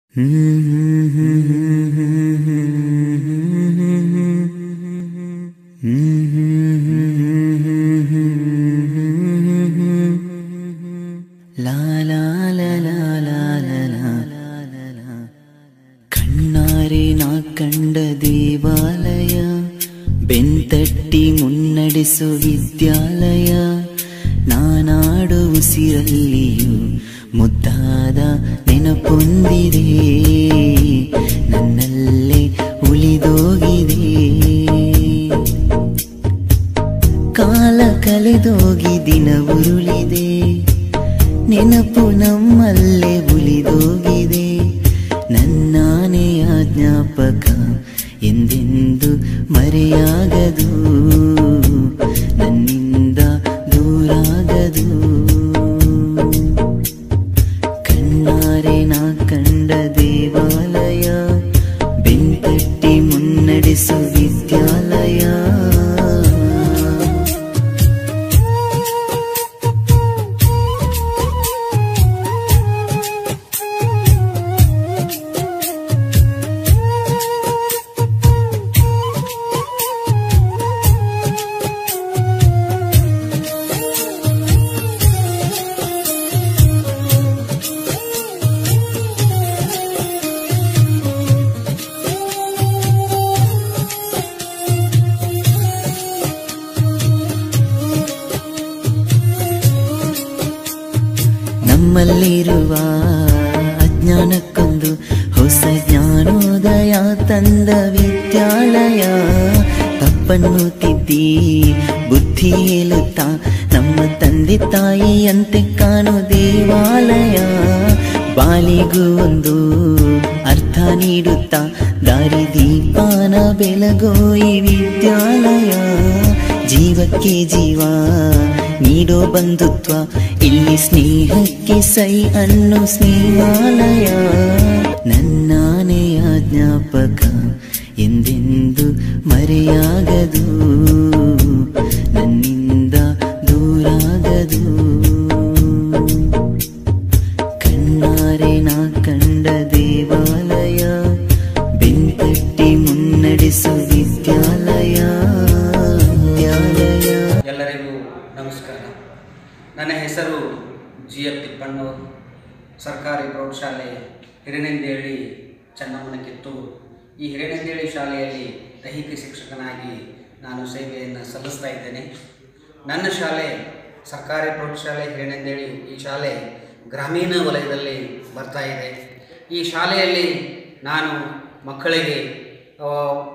ಲಾ ಲಾ ಲಾ ಲಾ ಲಾ ಲಾ ಲಾ ಲಾ ಲಾ. ಕಣ್ಣಾರೆ ನಾ ಕಂಡ ದೇವಾಲಯ ಬೆಂತಟ್ಟಿ ಮುನ್ನಡೆಸು ವಿದ್ಯಾಲಯ ನಾನಾಡು ಉಸಿರಲ್ಲಿಯೂ ಮುದ್ದಾದ ನೆನಪೊಂದಿದೆ ನನ್ನಲ್ಲೇ ಉಳಿದೋಗಿದೆ ಕಾಲ ಕಳೆದೋಗಿ ದಿನ ಉರುಳಿದೆ ನೆನಪು ನಮ್ಮಲ್ಲೇ ಉಳಿದೋಗಿದೆ ನನ್ನಾನೆಯ ಜ್ಞಾಪಕ ಎಂದೆಂದು ಮರೆಯಾಗದು ನನ್ನಿಂದ ದೂರಾಗದು ಕಣ್ಣಾರೆ ನಾ ಕಂಡ ದೇವಾಲಯ ಬೆಂತಟ್ಟಿ ಮುನ್ನಡೆಸು ವಿದ್ಯಾಲಯ ನಮ್ಮಲ್ಲಿರುವ ಅಜ್ಞಾನಕ್ಕೊಂದು ಹೊಸ ಜ್ಞಾನೋದಯ ತಂದ ವಿದ್ಯಾಲಯ ತಪ್ಪನ್ನು ತಿದ್ದಿ ಬುದ್ಧಿ ಹೇಳುತ್ತಾ ನಮ್ಮ ತಂದೆ ತಾಯಿಯಂತೆ ಕಾಣೋ ದೇವಾಲಯ ಬಾಲಿಗೂ ಒಂದು ಅರ್ಥ ನೀಡುತ್ತಾ ದಾರಿ ದೀಪಾನ ಬೆಳಗೋ ಈ ವಿದ್ಯಾಲಯ ಜೀವಕ್ಕೆ ಜೀವ ನೀಡೋ ಬಂಧುತ್ವ ಇಲ್ಲಿ ಸ್ನೇಹಕ್ಕೆ ಸೈ ಅನ್ನೋ ಸ್ನೇಹಾಲಯ ನನ್ನಾನೆಯ ಜ್ಞಾಪಕ ಎಂದೆಂದು ಮರೆಯಾಗದು ನನ್ನಿಂದ ದೂರಾಗದು ಕಣ್ಣಾರೆ ನಾ ಕಂಡ ದೇವಾಲಯ ಬೆಂತಟ್ಟಿ ಮುನ್ನಡೆಸು ವಿದ್ಯಾಲಯ ವಿದ್ಯಾಲಯ ಎಲ್ಲರಿಗೂ ನಮಸ್ಕಾರ ನನ್ನ ಹೆಸರು ಜಿ ಎಫ್ ತಿಪ್ಪಣ್ಣೂರು ಸರ್ಕಾರಿ ಪ್ರೌಢಶಾಲೆ ಹಿರಿನೆಂದೇಳಿ ಚನ್ನಮ್ಮನ ಕಿತ್ತೂರು ಈ ಹಿರಿನೆಂದೇಳಿ ಶಾಲೆಯಲ್ಲಿ ದೈಹಿಕ ಶಿಕ್ಷಕನಾಗಿ ನಾನು ಸೇವೆಯನ್ನು ಸಲ್ಲಿಸ್ತಾ ಇದ್ದೇನೆ ನನ್ನ ಶಾಲೆ ಸರ್ಕಾರಿ ಪ್ರೌಢಶಾಲೆ ಹಿರಿನೆಂದೇಳಿ ಈ ಶಾಲೆ ಗ್ರಾಮೀಣ ವಲಯದಲ್ಲಿ ಬರ್ತಾ ಇದೆ ಈ ಶಾಲೆಯಲ್ಲಿ ನಾನು ಮಕ್ಕಳಿಗೆ ಆ,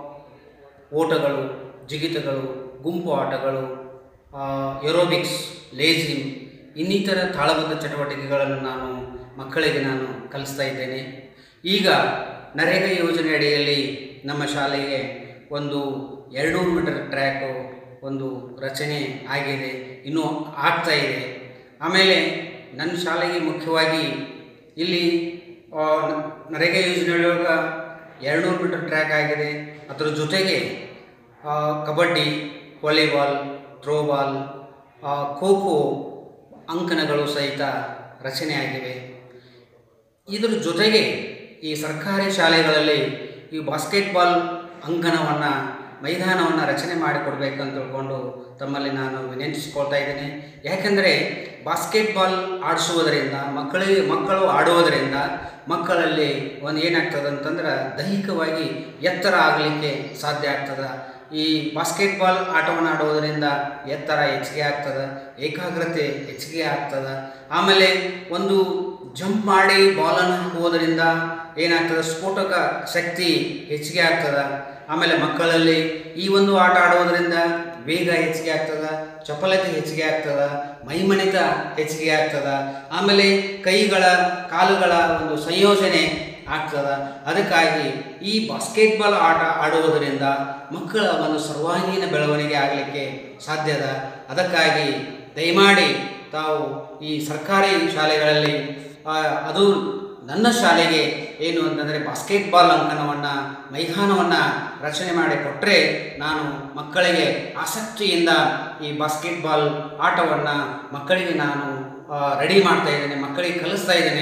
ಓಟಗಳು ಜಿಗಿತಗಳು ಗುಂಪು ಆಟಗಳು ಏರೋಬಿಕ್ಸ್ ಲೇಜಿಮ್ ಇನ್ನಿತರ ತಾಳಬದ್ಧ ಚಟುವಟಿಕೆಗಳನ್ನು ನಾನು ಮಕ್ಕಳಿಗೆ ನಾನು ಕಲಿಸ್ತಾ ಇದ್ದೇನೆ ಈಗ ನರೇಗಾ ಯೋಜನೆ ಅಡಿಯಲ್ಲಿ ನಮ್ಮ ಶಾಲೆಗೆ ಒಂದು ಎರಡುನೂರು ಮೀಟರ್ ಟ್ರ್ಯಾಕು ಒಂದು ರಚನೆ ಆಗಿದೆ ಇನ್ನೂ ಆಗ್ತಾ ಇದೆ ಆಮೇಲೆ ನನ್ನ ಶಾಲೆಗೆ ಮುಖ್ಯವಾಗಿ ಇಲ್ಲಿ ಆ, ನ- ನರೇಗಾ ಯೋಜನೆಯೊಳಗ ಎರಡುನೂರು ಮೀಟರ್ ಟ್ರ್ಯಾಕ್ ಆಗಿದೆ ಅದರ ಜೊತೆಗೆ ಆ, ಕಬಡ್ಡಿ ವಾಲಿಬಾಲ್ ಥ್ರೋಬಾಲ್ ಆ, ಖೋ ಖೋ ಅಂಕಣಗಳು ಸಹಿತ ರಚನೆಯಾಗಿವೆ ಇದರ ಜೊತೆಗೆ ಈ ಸರ್ಕಾರಿ ಶಾಲೆಗಳಲ್ಲಿ ಈ ಬಾಸ್ಕೆಟ್ಬಾಲ್ ಅಂಕಣವನ್ನು ಮೈದಾನವನ್ನು ರಚನೆ ಮಾಡಿಕೊಡ್ಬೇಕಂತ ತಿಳ್ಕೊಂಡು ತಮ್ಮಲ್ಲಿ ನಾನು ವಿನಂತಿಸಿಕೊಳ್ತಾ ಇದ್ದೇನೆ ಯಾಕೆಂದರೆ ಬಾಸ್ಕೆಟ್ಬಾಲ್ ಆಡಿಸುವುದರಿಂದ ಮಕ್ಕಳಿಗೆ ಮಕ್ಕಳು ಆಡುವುದರಿಂದ ಮಕ್ಕಳಲ್ಲಿ ಒಂದು ಏನಾಗ್ತದೆ ಅಂತಂದ್ರೆ ದೈಹಿಕವಾಗಿ ಎತ್ತರ ಆಗಲಿಕ್ಕೆ ಸಾಧ್ಯ ಆಗ್ತದೆ ಈ ಬಾಸ್ಕೆಟ್ಬಾಲ್ ಆಟವನ್ನು ಆಡುವುದರಿಂದ ಎತ್ತರ ಹೆಚ್ಚಿಗೆ ಆಗ್ತದೆ ಏಕಾಗ್ರತೆ ಹೆಚ್ಚಿಗೆ ಆಗ್ತದೆ ಆಮೇಲೆ ಒಂದು ಜಂಪ್ ಮಾಡಿ ಬಾಲನ್ನು ಹಾಕುವುದರಿಂದ ಏನಾಗ್ತದೆ ಸ್ಫೋಟಕ ಶಕ್ತಿ ಹೆಚ್ಚಿಗೆ ಆಗ್ತದೆ ಆಮೇಲೆ ಮಕ್ಕಳಲ್ಲಿ ಈ ಒಂದು ಆಟ ಆಡುವುದರಿಂದ ವೇಗ ಹೆಚ್ಚಿಗೆ ಆಗ್ತದೆ ಚಪಲತೆ ಹೆಚ್ಚಿಗೆ ಆಗ್ತದೆ ಮೈಮಣಿತ ಹೆಚ್ಚಿಗೆ ಆಗ್ತದೆ ಆಮೇಲೆ ಕೈಗಳ ಕಾಲುಗಳ ಒಂದು ಸಂಯೋಜನೆ ಆಗ್ತದೆ ಅದಕ್ಕಾಗಿ ಈ ಬಾಸ್ಕೆಟ್ಬಾಲ್ ಆಟ ಆಡುವುದರಿಂದ ಮಕ್ಕಳ ಒಂದು ಸರ್ವಾಂಗೀಣ ಬೆಳವಣಿಗೆ ಆಗಲಿಕ್ಕೆ ಸಾಧ್ಯದ ಅದಕ್ಕಾಗಿ ದಯಮಾಡಿ ತಾವು ಈ ಸರ್ಕಾರಿ ಶಾಲೆಗಳಲ್ಲಿ ಆ, ಅದು ನನ್ನ ಶಾಲೆಗೆ ಏನು ಅಂತಂದರೆ ಬಾಸ್ಕೆಟ್ಬಾಲ್ ಅಂಕಣವನ್ನು ಮೈದಾನವನ್ನು ರಚನೆ ಮಾಡಿ ಕೊಟ್ಟರೆ ನಾನು ಮಕ್ಕಳಿಗೆ ಆಸಕ್ತಿಯಿಂದ ಈ ಬಾಸ್ಕೆಟ್ಬಾಲ್ ಆಟವನ್ನು ಮಕ್ಕಳಿಗೆ ನಾನು ರೆಡಿ ಮಾಡ್ತಾ ಇದ್ದೇನೆ ಮಕ್ಕಳಿಗೆ ಕಲಿಸ್ತಾ ಇದ್ದೇನೆ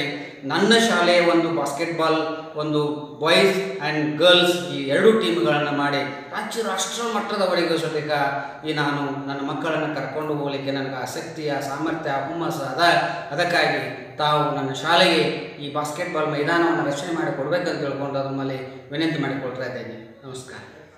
ನನ್ನ ಶಾಲೆಯ ಒಂದು ಬಾಸ್ಕೆಟ್ಬಾಲ್ ಒಂದು ಬಾಯ್ಸ್ ಆ್ಯಂಡ್ ಗರ್ಲ್ಸ್ ಈ ಎರಡೂ ಟೀಮ್ಗಳನ್ನು ಮಾಡಿ ರಾಜ್ಯ ರಾಷ್ಟ್ರ ಮಟ್ಟದವರೆಗೂ ಸಹಿತ ಈ ನಾನು ನನ್ನ ಮಕ್ಕಳನ್ನು ಕರ್ಕೊಂಡು ಹೋಗಲಿಕ್ಕೆ ನನಗೆ ಆಸಕ್ತಿಯ ಸಾಮರ್ಥ್ಯ ಹುಮ್ಮಸ್ಸು ಅದ ಅದಕ್ಕಾಗಿ ತಾವು ನನ್ನ ಶಾಲೆಗೆ ಈ ಬಾಸ್ಕೆಟ್ಬಾಲ್ ಮೈದಾನವನ್ನು ರಚನೆ ಮಾಡಿ ಕೊಡಬೇಕಂತ ತಿಳ್ಕೊಂಡು ಅದ್ರ ಮೇಲೆ ವಿನಂತಿ ಮಾಡಿಕೊಳ್ತಾ ಇದ್ದೇನೆ ನಮಸ್ಕಾರ